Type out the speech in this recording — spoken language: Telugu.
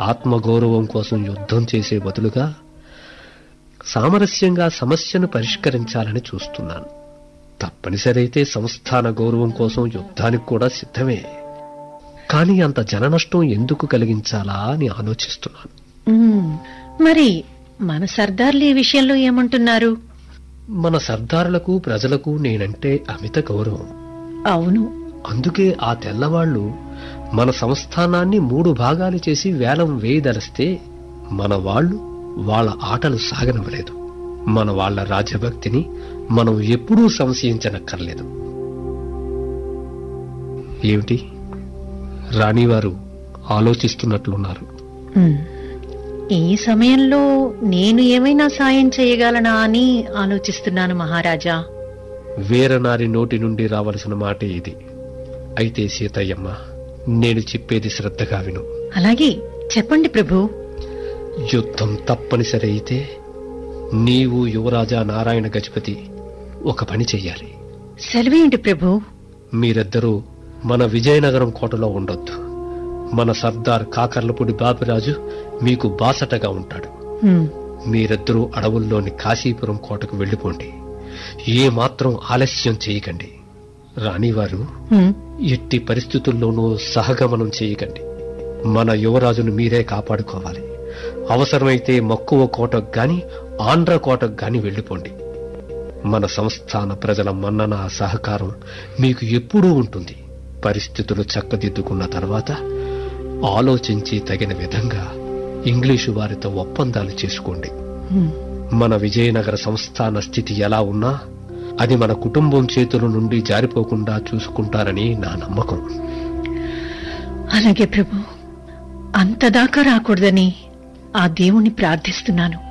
ఆత్మగౌరవం కోసం యుద్ధం చేసే బదులుగా సామరస్యంగా సమస్యను పరిష్కరించాలని చూస్తున్నాను తప్పనిసరైతే సంస్థాన గౌరవం కోసం యుద్ధానికి కూడా సిద్ధమే కానీ అంత జననష్టం ఎందుకు కలిగించాలా అని ఆలోచిస్తున్నాను ఉమ్, మరి మన సర్దార్లు ఈ విషయంలో ఏమంటున్నారు మన సర్దారులకు ప్రజలకు నేనంటే అమిత గౌరవం అవును అందుకే ఆ తెల్లవాళ్లు మన సంస్థానాన్ని మూడు భాగాలు చేసి వేలం వేయదలిస్తే మన వాళ్ళు వాళ్ళ ఆటలు సాగనివ్వలేదు మన వాళ్ళ రాజ్యభక్తిని మనం ఎప్పుడూ సంశయించనక్కర్లేదు ఏమిటి రాణివారు ఆలోచిస్తున్నట్లున్నారు ఉమ్, ఈ సమయంలో నేను ఏమైనా సాయం చేయగలనా అని ఆలోచిస్తున్నాను మహారాజా వీరనారి నోటి నుండి రావలసిన మాటే ఇది అయితే సీతయ్యమ్మ నేను చెప్పేది శ్రద్ధగా విను అలాగే చెప్పండి ప్రభు యుద్ధం తప్పనిసరి అయితే నీవు యువరాజా నారాయణ గజపతి ఒక పని చెయ్యాలి సెలవేంటి ప్రభు మీరిద్దరూ మన విజయనగరం కోటలో ఉండొద్దు మన సర్దార్ కాకర్లపూడి బాపిరాజు మీకు బాసటగా ఉంటాడు ఉమ్, మీరిద్దరూ అడవుల్లోని కాశీపురం కోటకు వెళ్ళిపోండి ఏ మాత్రం ఆలస్యం చేయకండి రాణివారు ఉమ్, ఎట్టి పరిస్థితుల్లోనూ సహగమనం చేయకండి మన యువరాజును మీరే కాపాడుకోవాలి అవసరమైతే మక్కువ కోటకు గాని ఆంధ్ర కోటకు గాని వెళ్ళిపోండి మన సంస్థాన ప్రజల మన్నన సహకారం మీకు ఎప్పుడూ ఉంటుంది పరిస్థితులు చక్కదిద్దుకున్న తర్వాత ఆలోచించి తగిన విధంగా ఇంగ్లీషు వారితో ఒప్పందాలు చేసుకోండి ఉమ్. మన విజయనగర సంస్థాన స్థితి ఎలా ఉన్నా అది మన కుటుంబం చేతుల నుండి జారిపోకుండా చూసుకుంటారని నా నమ్మకం అలాగే ప్రభు అంతదాకా రాకూడదని ఆ దేవుణ్ణి ప్రార్థిస్తున్నాను